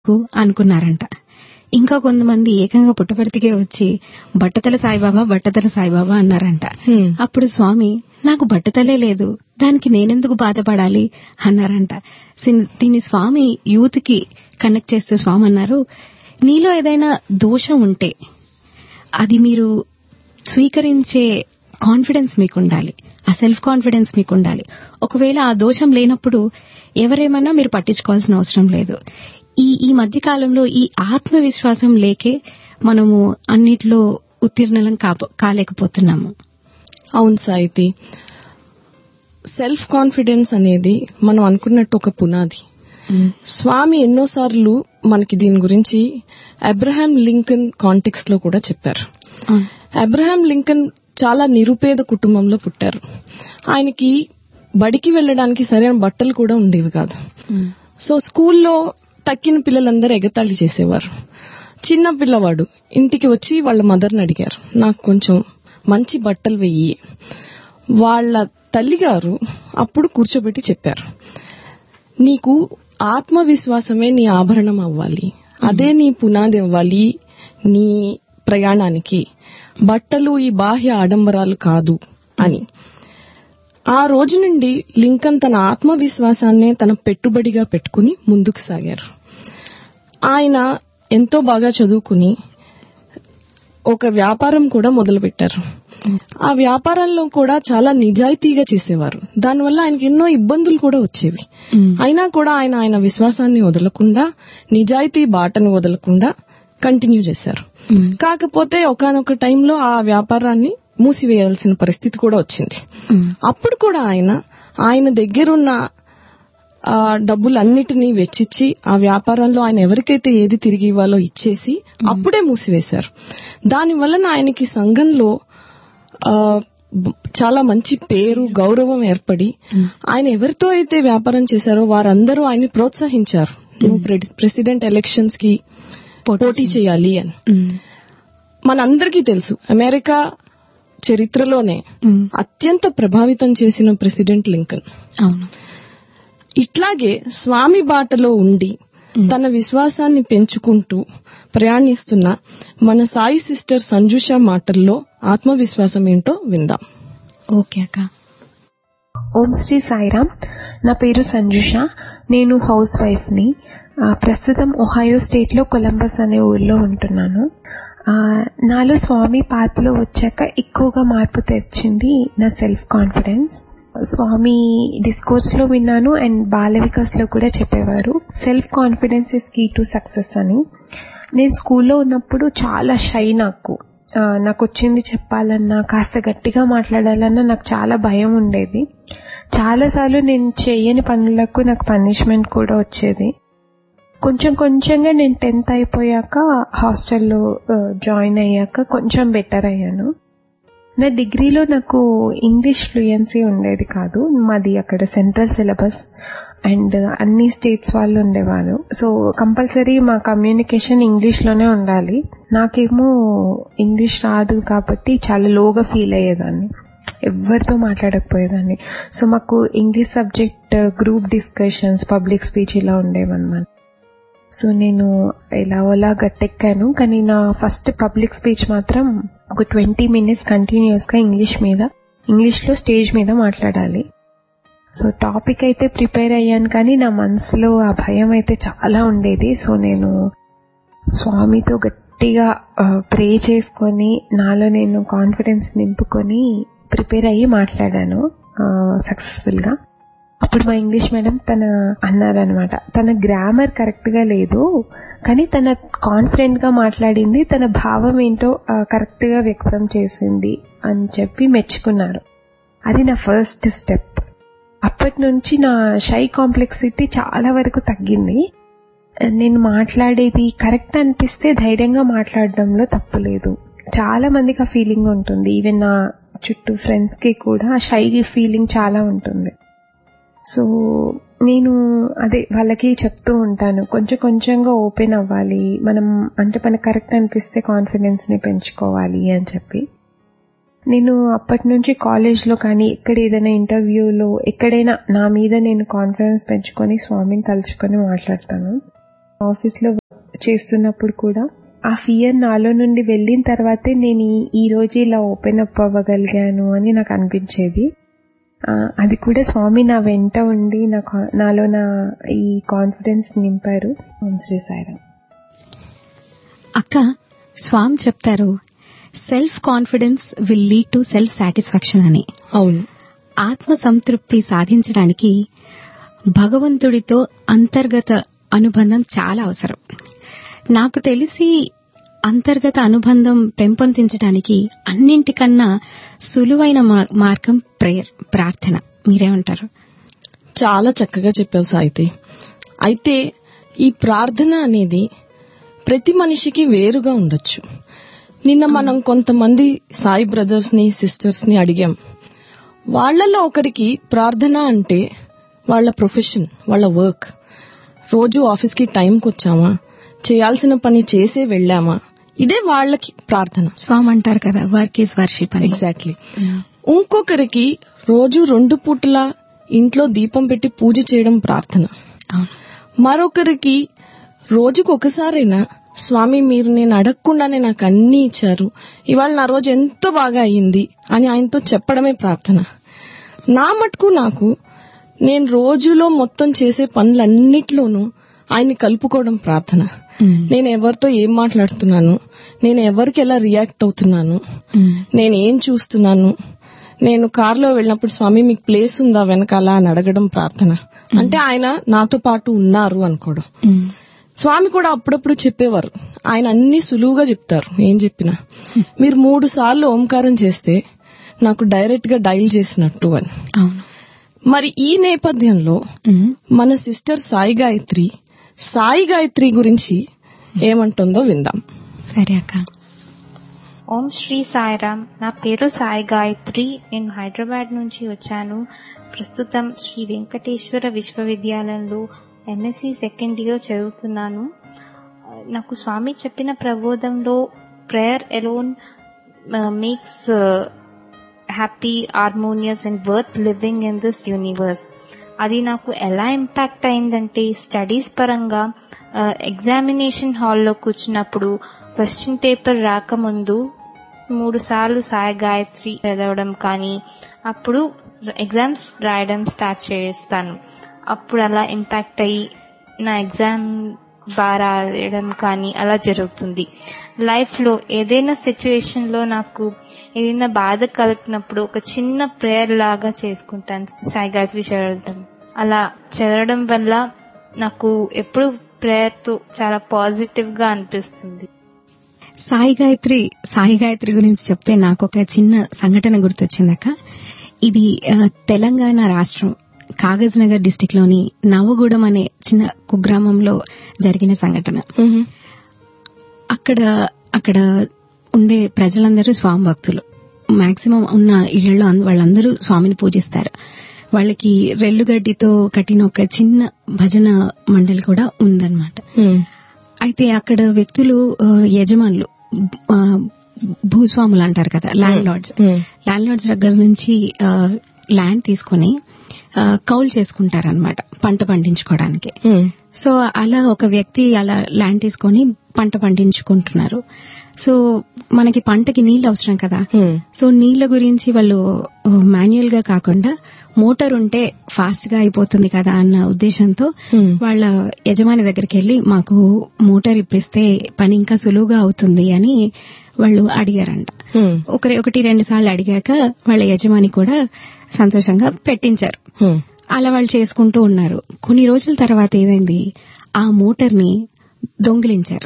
కు అనుకున్నారంట ఇంకా కొంతమంది ఏకంగా పుట్టపర్తికే వచ్చి బట్టతల సాయిబాబా బట్టతల సాయిబాబా అన్నారంట హ్మ్. అప్పుడు స్వామి నాకు బట్టతలే లేదు దానికి నేనెందుకు బాధపడాలి అన్నారంట సిన్- దీన్ని స్వామి యూత్ కి కనెక్ట్ చేస్తూ స్వామి అన్నారు నీలో ఏదైనా దోషం ఉంటే అది మీరు స్వీకరించే కాన్ఫిడెన్స్ మీకు ఉండాలి ఆ సెల్ఫ్ కాన్ఫిడెన్స్ మీకు ఉండాలి ఒకవేళ ఆ దోషం లేనప్పుడు ఎవరేమన్నా మీరు పట్టించుకోవాల్సిన అవసరం లేదు ఈ ఈ మధ్య కాలంలో ఈ ఆత్మవిశ్వాసం లేకే మనము అన్నిట్లో ఉత్తీర్ణలం కాప- కాలేకపోతున్నాము అవును సాయితి సెల్ఫ్ కాన్ఫిడెన్స్ అనేది మనం అనుకున్నట్టు ఒక పునాది స్వామి ఎన్నోసార్లు మనకి దీని గురించి అబ్రహాం లింకన్ కాంటెక్స్ట్ లో కూడా చెప్పారు అవును. అబ్రహాం లింకన్ చాలా నిరుపేద కుటుంబంలో పుట్టారు ఆయనకి బడికి వెళ్ళడానికి సరైన బట్టలు కూడా ఉండేవి కాదు సో స్కూల్లో తక్కిన పిల్లలందరూ ఎగతాళి చేసేవారు చిన్న పిల్లవాడు ఇంటికి వచ్చి వాళ్ళ మదర్ని అడిగారు నాకు కొంచెం మంచి బట్టలు వెయ్యి వాళ్ళ తల్లిగారు అప్పుడు కూర్చోబెట్టి చెప్పారు నీకు ఆత్మవిశ్వాసమే నీ ఆభరణం అవ్వాలి అదే నీ పునాది అవ్వాలి నీ ప్రయాణానికి బట్టలు ఈ బాహ్య ఆడంబరాలు కాదు అని ఆ రోజు నుండి లింకన్ తన ఆత్మవిశ్వాసాన్నే తన పెట్టుబడిగా పెట్టుకుని ముందుకు సాగారు ఆయన ఎంతో బాగా చదువుకుని ఒక వ్యాపారం కూడా మొదలుపెట్టారు ఆ వ్యాపారంలో కూడా చాలా నిజాయితీగా చేసేవారు దానివల్ల ఆయనకి ఎన్నో ఇబ్బందులు కూడా వచ్చేవి మ్మ్. అయినా కూడా ఆయన ఆయన విశ్వాసాన్ని వదలకుండా నిజాయితీ బాటను వదలకుండా కంటిన్యూ చేశారు మ్మ్. కాకపోతే ఒకనొక టైంలో ఆ వ్యాపారాన్ని మూసివేయాల్సిన పరిస్థితి కూడా వచ్చింది మ్మ్. అప్పుడు కూడా ఆయన ఆయన దగ్గరున్న ఆ డబ్బులన్నిటినీ వెచ్చిచ్చి ఆ వ్యాపారంలో ఆయన ఎవరికైతే ఏది తిరిగి ఇవ్వాలో ఇచ్చేసి అప్పుడే మూసివేశారు దాని వలన ఆయనకి సంఘంలో ఆ, బ- చాలా మంచి పేరు గౌరవం ఏర్పడి ఆయన ఎవరితో అయితే వ్యాపారం చేశారో వారందరూ ఆయన్ని ప్రోత్సహించారు నువ్వు ప్రె- ప్రెసిడెంట్ ఎలక్షన్స్ కి పోటీ చేయాలి అని మ్మ్. మనందరికీ తెలుసు అమెరికా చరిత్రలోనే మ్మ్. అత్యంత ప్రభావితం చేసిన ప్రెసిడెంట్ లింకన్ అవును ఇట్లాగే స్వామి బాటలో ఉండి తన విశ్వాసాన్ని పెంచుకుంటూ ప్రయాణిస్తున్న మన సాయి సిస్టర్ సంజుష మాటల్లో ఆత్మవిశ్వాసం ఏంటో విందాం ఓకే అక్క ఓం శ్రీ సాయిరామ్ నా పేరు సంజుష నేను హౌస్ వైఫ్ ని ఆ, ప్రస్తుతం ఒహాయో స్టేట్ లో కొలంబస్ అనే ఊర్లో ఉంటున్నాను ఆ, నాలో స్వామి పాత్రలో వచ్చాక ఎక్కువగా మార్పు తెచ్చింది నా సెల్ఫ్ కాన్ఫిడెన్స్ స్వామి డిస్కోర్స్ లో విన్నాను అండ్ బాల వికాస్ లో కూడా చెప్పేవారు self confidence is key to success అని నేను స్కూల్లో ఉన్నప్పుడు చాలా షై నాకు ఆ, నాకు వచ్చింది చెప్పాలన్నా కాస్త గట్టిగా మాట్లాడాలన్నా నాకు చాలా భయం ఉండేది చాలాసార్లు నేను చేయని పనులకు నాకు పనిష్మెంట్ కూడా వచ్చేది కొంచెం కొంచెంగా నేను టెన్త్ అయిపోయాక హాస్టల్లో ఆ, జాయిన్ అయ్యాక కొంచెం బెటర్ అయ్యాను నా డిగ్రీలో నాకు ఇంగ్లీష్ ఫ్లూయెన్సీ ఉండేది కాదు మాది అక్కడ సెంట్రల్ సిలబస్ అండ్ అన్ని స్టేట్స్ వాళ్ళు ఉండేవారు సో కంపల్సరీ మా కమ్యూనికేషన్ ఇంగ్లీష్ లోనే ఉండాలి నాకేమో ఇంగ్లీష్ రాదు కాబట్టి చాలా లోగా ఫీల్ అయ్యేదాన్ని ఎవరితో మాట్లాడకపోయేదాన్ని సో మాకు English subject group discussions public speech ఇలా ఉండేవన్నమాట సో నేను ఎలాగోలా గట్టెక్కాను కానీ నా ఫస్ట్ పబ్లిక్ స్పీచ్ మాత్రం ఒక ట్వంటీ మినిట్స్ కంటిన్యూస్ గా ఇంగ్లీష్ మీద ఇంగ్లీష్ లో స్టేజ్ మీద మాట్లాడాలి సో టాపిక్ అయితే ప్రిపేర్ అయ్యాను కానీ నా మనసులో ఆ భయం అయితే చాలా ఉండేది సో నేను స్వామితో గట్టిగా ప్రే చేసుకొని నాలో నేను కాన్ఫిడెన్స్ నింపుకొని ప్రిపేర్ అయ్యి మాట్లాడాను సక్సెస్ఫుల్ గా అప్పుడు మా ఇంగ్లీష్ మేడం తన అన్నారనమాట తన గ్రామర్ కరెక్ట్ గా లేదు కానీ తన కాన్ఫిడెంట్ గా మాట్లాడింది తన భావం ఏంటో కరెక్ట్ గా వ్యక్తం చేసింది అని చెప్పి మెచ్చుకున్నారు అది నా ఫస్ట్ స్టెప్ అప్పటి నుంచి నా షై కాంప్లెక్సిటీ చాలా వరకు తగ్గింది నేను మాట్లాడేది కరెక్ట్ అనిపిస్తే ధైర్యంగా మాట్లాడడంలో తప్పు లేదు చాలా మందికి ఆ ఫీలింగ్ ఉంటుంది ఈవెన్ నా చుట్టూ ఫ్రెండ్స్ కి కూడా ఆ షై ఫీలింగ్ చాలా ఉంటుంది సో నేను అదే వాళ్ళకి చెప్తూ ఉంటాను కొంచెం కొంచెంగా ఓపెన్ అవ్వాలి మనం అంటే మనకు కరెక్ట్ అనిపిస్తే కాన్ఫిడెన్స్ ని పెంచుకోవాలి అని చెప్పి నేను అప్పటి నుంచి కాలేజ్లో కానీ ఎక్కడ ఏదైనా ఇంటర్వ్యూలో ఎక్కడైనా నా మీద నేను కాన్ఫిడెన్స్ పెంచుకొని స్వామిని తలుచుకొని మాట్లాడతాను ఆఫీస్లో చేస్తున్నప్పుడు కూడా ఆ ఫియర్ నాలో నుండి వెళ్ళిన తర్వాతే నేను ఈ- ఈ రోజు ఇలా ఓపెన్ అప్ అవ్వగలిగాను అని నాకు అనిపించేది ఆ, అది కూడా స్వామి నా వెంట ఉండి నా కా- నాలో నా ఈ కాన్ఫిడెన్స్ నింపారు ఓం శ్రీ సాయిరామ్ అక్క స్వామి చెప్తారు self confidence will lead to self satisfaction అని అవును ఆత్మ సంతృప్తి సాధించడానికి భగవంతుడితో అంతర్గత అనుబంధం చాలా అవసరం నాకు తెలిసి అంతర్గత అనుబంధం పెంపొందించడానికి అన్నింటికన్నా సులువైన మా- మార్గం ప్రేయర్ ప్రార్థన మీరేమంటారు చాలా చక్కగా చెప్పావు సాయితి అయితే ఈ ప్రార్థన అనేది ప్రతి మనిషికి వేరుగా ఉండొచ్చు నిన్న మనం కొంతమంది సాయి బ్రదర్స్ ని సిస్టర్స్ ని అడిగాం వాళ్ళలో ఒకరికి ప్రార్థన అంటే వాళ్ళ ప్రొఫెషన్ వాళ్ళ వర్క్ రోజు ఆఫీస్ కి టైంకి వచ్చామా చేయాల్సిన పని చేసే వెళ్ళామా ఇదే వాళ్ళకి ప్రార్థన స్వామి అంటారు కదా వర్క్ ఈజ్ వర్షిప్ అని ఎగ్జాక్ట్లీ ఇంకొకరికి రోజు రెండు పూటల ఇంట్లో దీపం పెట్టి పూజ చేయడం ప్రార్థన అవును. మరొకరికి రోజుకు ఒకసారైనా స్వామి మీరు నేను అడగకుండానే నాకు అన్ని ఇచ్చారు ఇవాళ నా రోజు ఎంతో బాగా అయ్యింది అని ఆయనతో చెప్పడమే ప్రార్థన నా మటుకు నాకు నేను రోజులో మొత్తం చేసే పనులన్నిట్లోనూ ఆయన్ని కలుపుకోవడం ప్రార్థన మ్మ్. నేను ఎవరితో ఏం మాట్లాడుతున్నాను నేను ఎవరికి ఎలా రియాక్ట్ అవుతున్నాను మ్మ్. నేను ఏం చూస్తున్నాను నేను కారులో వెళ్ళినప్పుడు స్వామి మీకు ప్లేస్ ఉందా వెనకాల అని అడగడం ప్రార్థన అంటే ఆయన నాతో పాటు ఉన్నారు అనుకోవడం మ్మ్. స్వామి కూడా అప్పుడప్పుడు చెప్పేవారు ఆయన అన్ని సులువుగా చెప్తారు ఏం చెప్పినా మీరు మూడు సార్లు ఓంకారం చేస్తే నాకు డైరెక్ట్ గా డైల్ చేసినట్టు అని అవును మరి ఈ నేపథ్యంలో మ్మ్. మన సిస్టర్ సాయి గాయత్రి సాయి గాయత్రి గురించి ఏమంటుందో విందాం సరే అక్క ఓం శ్రీ సాయిరామ్ నా పేరు సాయి గాయత్రి నేను హైదరాబాద్ నుంచి వచ్చాను ప్రస్తుతం శ్రీ వెంకటేశ్వర విశ్వవిద్యాలయంలో ఎంఎస్సి సెకండ్ ఇయర్ చదువుతున్నాను నాకు స్వామి చెప్పిన ప్రబోధంలో prayer alone makes happy harmonious and worth living in this universe అది నాకు ఎలా ఇంపాక్ట్ అయిందంటే స్టడీస్ పరంగా ఎగ్జామినేషన్ హాల్లో కూర్చున్నప్పుడు క్వశ్చన్ పేపర్ రాకముందు మూడు సార్లు సాయి గాయత్రి చదవడం కానీ అప్పుడు ఎగ్జామ్స్ రాయడం స్టార్ట్ చేస్తాను అప్పుడు అలా ఇంపాక్ట్ అయ్యి నా ఎగ్జామ్ బాగా రాయడం కానీ అలా జరుగుతుంది లైఫ్ లో ఏదైనా సిచ్యువేషన్ లో నాకు ఏదైనా బాధ కలిగినప్పుడు ఒక చిన్న ప్రేయర్ లాగా చేసుకుంటాను సాయి గాయత్రి చదవడం అలా చదవడం వల్ల నాకు ఎప్పుడు ప్రేయర్ తో చాలా పాజిటివ్ గా అనిపిస్తుంది సాయి గాయత్రి సాయి గాయత్రి గురించి చెప్తే నాకు ఒక చిన్న సంఘటన గుర్తొచ్చిందక్క ఇది ఆ, తెలంగాణ రాష్ట్రం కాగజ్ నగర్ డిస్టిక్ లోని నవగూడెం అనే చిన్న కుగ్రామంలో జరిగిన సంఘటన అక్కడ అక్కడ ఉండే ప్రజలందరూ స్వామి భక్తులు మాక్సిమం ఉన్న ఇళ్లలో అంద- వాళ్ళందరూ స్వామిని పూజిస్తారు వాళ్ళకి రెల్లుగడ్డితో కట్టిన ఒక చిన్న భజన మండలి కూడా ఉందన్నమాట అయితే అక్కడ వ్యక్తులు ఆ, యజమానులు ఆ, భూస్వాములు అంటారు కదా ల్యాండ్ లార్డ్స్ ల్యాండ్ లార్డ్స్ దగ్గర నుంచి ఆ, ల్యాండ్ తీసుకుని ఆ, కౌలు చేసుకుంటారనమాట పంట పండించుకోవడానికి సో అలా ఒక వ్యక్తి అలా ల్యాండ్ తీసుకొని పంట పండించుకుంటున్నారు సో మనకి పంటకి నీళ్ళు అవసరం కదా సో నీళ్ల గురించి వాళ్ళు మాన్యువల్ గా కాకుండా మోటార్ ఉంటే ఫాస్ట్ గా అయిపోతుంది కదా అన్న ఉద్దేశంతో వాళ్ళ యజమాని దగ్గరికి వెళ్లి మాకు మోటార్ ఇప్పిస్తే పని ఇంకా సులువుగా అవుతుంది అని వాళ్ళు అడిగారంట ఒకరి ఒకటి రెండు సార్లు అడిగాక వాళ్ళ యజమాని కూడా సంతోషంగా పెట్టించారు అలా వాళ్ళు చేసుకుంటూ ఉన్నారు కొన్ని రోజుల తర్వాత ఏమైంది ఆ మోటార్ ని దొంగిలించారు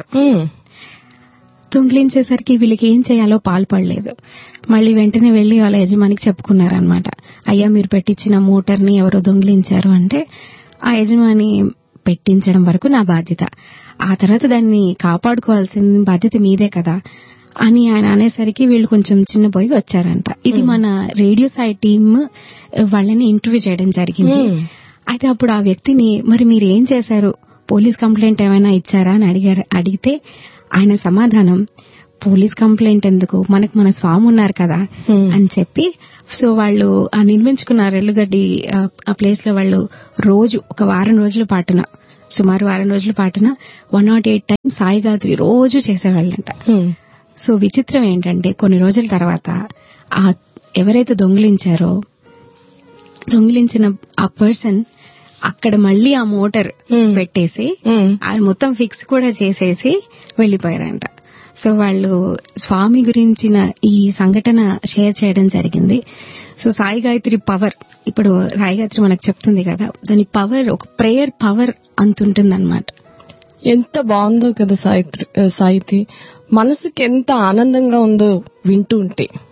దొంగిలించేసరికి వీళ్ళకి ఏం చేయాలో పాల్పడలేదు మళ్ళీ వెంటనే వెళ్లి వాళ్ళ యజమానికి చెప్పుకున్నారనమాట అయ్యా మీరు పెట్టించిన మోటార్ ని ఎవరో దొంగిలించారు అంటే ఆ యజమాని పెట్టించడం వరకు నా బాధ్యత ఆ తర్వాత దాన్ని కాపాడుకోవాల్సిన బాధ్యత మీదే కదా అని ఆయన అనేసరికి వీళ్ళు కొంచెం చిన్నపోయి వచ్చారంట ఇది మన రేడియో సాయి టీమ్ వాళ్ళని ఇంటర్వ్యూ చేయడం జరిగింది అయితే అప్పుడు ఆ వ్యక్తిని మరి మీరు ఏం చేశారు పోలీస్ కంప్లైంట్ ఏమైనా ఇచ్చారా అని అడిగారు అడిగితే ఆయన సమాధానం పోలీస్ కంప్లైంట్ ఎందుకు మనకు మన స్వామి ఉన్నారు కదా అని చెప్పి సో వాళ్ళు ఆ నిర్మించుకున్న రెల్లుగడ్డి ఆ, ఆ ప్లేస్ లో వాళ్ళు రోజు ఒక వారం రోజుల పాటున సుమారు వారం రోజుల పాటున one naught eight time Sai Gayatri రోజు చేసేవాళ్ళంట హ్మ్. సో విచిత్రం ఏంటంటే కొన్ని రోజుల తర్వాత ఆ ఎవరైతే దొంగిలించారో దొంగిలించిన ఆ పర్సన్ అక్కడ మళ్ళీ ఆ మోటార్ Hmm. పెట్టేసి హ్మ్. అది మొత్తం ఫిక్స్ కూడా చేసేసి వెళ్లిపోయారంట సో వాళ్ళు స్వామి గురించిన ఈ సంఘటన షేర్ చేయడం జరిగింది సో సాయి గాయత్రి పవర్ ఇప్పుడు సాయి గాయత్రి మనకు చెప్తుంది కదా దాని పవర్ ఒక ప్రేయర్ పవర్ అంతుంటుందన్నమాట ఎంత బాగుందో కదా సాయిత్రి సాహితి మనసుకి ఎంత ఆనందంగా ఉందో వింటూ ఉంటే